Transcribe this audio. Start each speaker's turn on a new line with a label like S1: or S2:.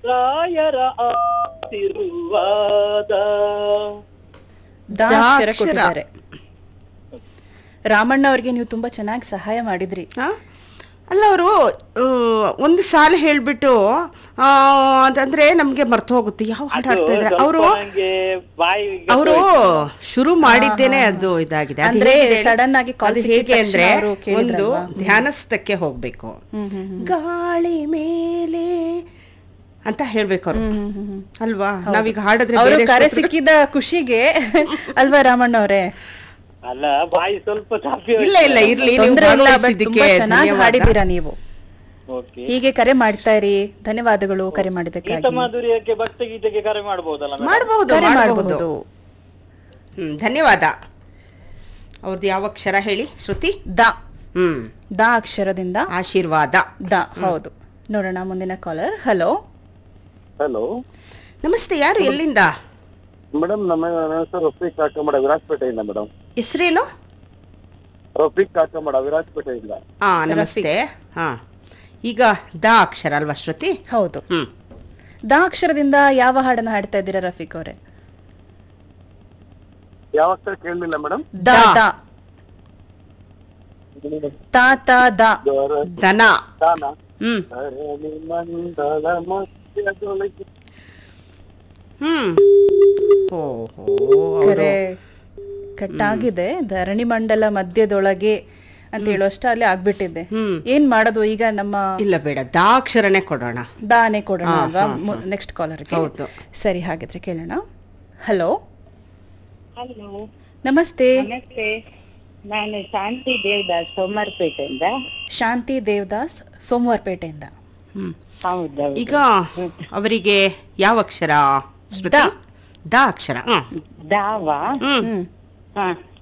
S1: ರಾಯರ ಆಶೀರ್ವಾದ
S2: ದಾ
S3: ದಾ
S2: ಅಕ್ಷರ
S3: ಅಕ್ಷರ.
S2: ಕೊಟ್ಟಿದ್ದಾರೆ ರಾಮಣ್ಣ ಅವ್ರಿಗೆ ನೀವು ತುಂಬಾ ಚೆನ್ನಾಗಿ ಸಹಾಯ ಮಾಡಿದ್ರಿ
S3: ಆ? ಅಲ್ಲ ಅವರು ಒಂದು ಸಾಲ ಹೇಳ್ಬಿಟ್ಟು ಆ, ಅದಂದ್ರೆ ನಮ್ಗೆ ಮರ್ತು ಹೋಗುತ್ತೆ ಯಾವ ಹಾಡು
S1: ಅದು
S3: ಹಾಡ್ತಾ ಇದ್ದಾರೆ
S1: ಸ್ವಲ್ಪ
S3: ಅವರು
S1: ನಂಗೆ ಬಾಯಿ
S3: ಅವರು ಶುರು ಮಾಡಿದ್ದೇನೆ ಅದು ಇದಾಗಿದೆ ಅದು
S2: ಅಂದ್ರೆ
S3: ಹೇಗಿದೆ?
S2: sudden ಆಗಿ call
S3: ಅದು
S2: ಸಿಕ್ಕಿದ
S3: ಹೇಗೆ
S2: ತಕ್ಷಣ
S3: ಅಂದ್ರೆ
S2: ಅವ್ರು
S3: ಒಂದು
S2: ಕೇಳಿದ್ರಲ್ವಾ?
S3: ಧ್ಯಾನಸ್ಥಕ್ಕೆ ಹೋಗ್ಬೇಕು ಗಾಳಿ ಮೇಲೆ ಅಂತ ಹೇಳ್ಬೇಕು ಅವ್ರು ಅಲ್ವಾ ನಾವೀಗ ಹಾಡಿದ್ರೆ
S2: ಅವರು
S3: ಬೇರೆ
S2: ಕರೆ
S3: ಶ್ರೋತೃ-
S2: ಸಿಕ್ಕಿದ ಖುಷಿಗೆ ಅಲ್ವಾ ರಾಮಣ್ಣ ಅವರೇ
S1: ಅಲ್ಲ ಬಾಯಿ ಸ್ವಲ್ಪ ಚಾಪಿ
S3: ಇಲ್ಲ ಇಲ್ಲ ಇರ್ಲಿ ನೀವು
S2: ತೊಂದ್ರೆ ಇಲ್ಲ ಬಟ್
S3: ಭಾಗವಹಿಸಿದ್ದಕ್ಕೆ
S2: ತುಂಬಾ ಚೆನ್ನಾಗಿ
S3: ಧನ್ಯವಾದ.
S2: ಹಾಡಿದ್ದೀರಾ ನೀವು
S1: ಓಕೆ
S2: ಹೀಗೆ ಕರೆ ಮಾಡ್ತಾ ಇರಿ ಧನ್ಯವಾದಗಳು ಕರೆ ಮಾಡಿದ್ದಕ್ಕಾಗಿ
S1: ಗೀತ ಮಾಧುರ್ಯಕ್ಕೆ ಭಕ್ತಗೀತೆಗೆ ಕರೆ ಮಾಡಬಹುದಲ್ಲ madam?
S3: ಮಾಡಬಹುದು
S2: ಕರೆ
S3: ಮಾಡಬಹುದು
S2: ಮಾಡಬಹುದು
S3: ಹ್ಮ್ ಧನ್ಯವಾದ ಅವ್ರದ್ದು ಯಾವ ಅಕ್ಷರ ಹೇಳಿ ಶ್ರುತಿ
S2: ದ
S3: ಹ್ಮ್
S2: ದ ಅಕ್ಷರದಿಂದ
S3: ಆಶೀರ್ವಾದ
S2: ದ ಹೌದು ನೋಡೋಣ ಮುಂದಿನ ಕಾಲರ್ ಹಲೋ
S4: ಹಲೋ
S3: ನಮಸ್ತೆ ಯಾರು ಎಲ್ಲಿಂದ
S4: ಮೇಡಮ್ ನಮ್ಮ ನನ್ನ ಹೆಸರು ರಫೀಕ್ ಕಾಕಮಡ ವಿರಾಜಪೇಟೆಯಿಂದ ಮೇಡಮ್
S3: ಹೆಸರೇನು
S4: ರಫೀಕ್ ಕಾಕಮಡ ವಿರಾಜಪೇಟೆಯಿಂದ
S3: ಹಾ ನಮಸ್ತೆ ಹಾ ಈಗ ದ ಅಕ್ಷರ ಅಲ್ವಾ ಶ್ರುತಿ
S2: ಹೌದು
S3: ಹ್ಮ್
S2: ದ ಅಕ್ಷರದಿಂದ ಯಾವ ಹಾಡನ್ನ ಹಾಡ್ತಾ ಇದ್ದೀರಾ ರಫೀಕ್ ಅವರೇ
S4: ಯಾವ ಅಕ್ಷರ ಕೇಳಲಿಲ್ಲ ಮೇಡಮ್
S2: ದ
S3: ದ.
S2: ದ ತಾ ತಾ ದ
S3: ದನ
S4: ದಾನ
S3: ಹ್ಮ್
S4: ಧರಣಿ ಮಂಡಲ ಮಧ್ಯದೊಳಗೆ
S3: ಹ್ಮ್ ಓಹೋ
S2: ಕರೆ ಕಟ್ಟಾಗಿದೆ ಧರಣಿ ಮಂಡಲ ಮಧ್ಯದೊಳಗೆ ಅಂತ ಹೇಳುವಷ್ಟೇ ಆಗ್ಬಿಟ್ಟಿದೆ
S3: ಹ್ಮ್.
S2: ಏನ್ ಮಾಡೋದು ಈಗ ನಮ್ಮ
S3: ಇಲ್ಲ ಬೇಡ ದ ಅಕ್ಷರನೇ ಕೊಡೋಣ
S2: ದಾನೆ ಕೊಡೋಣ
S3: ಹಾ,
S2: ಅಲ್ವಾ
S3: ಹಾ,
S2: ನೆಕ್ಸ್ಟ್ ಕಾಲರ್ಗೆ
S3: ಹೌದು.
S2: ಸರಿ ಹಾಗಿದ್ರೆ ಕೇಳೋಣ ಹಲೋ
S5: ಹಲೋ
S2: ನಮಸ್ತೆ
S5: ನಮಸ್ತೆ ನಾನು ಶಾಂತಿ ದೇವದಾಸ್ ಸೋಮವಾರಪೇಟೆಯಿಂದ
S2: ಶಾಂತಿ ದೇವದಾಸ್ ಸೋಮವಾರಪೇಟೆಯಿಂದ
S3: ಹ್ಮ್
S5: ಹೌದೌದು
S3: ಈಗ ಅವರಿಗೆ ಯಾವ ಅಕ್ಷರ ಶ್ರುತಿ ದ ಅಕ್ಷರ ಹ್ಮ್
S5: ದಾವ
S3: ಹ್ಮ್
S2: ಹ್ಮ್
S5: ಹ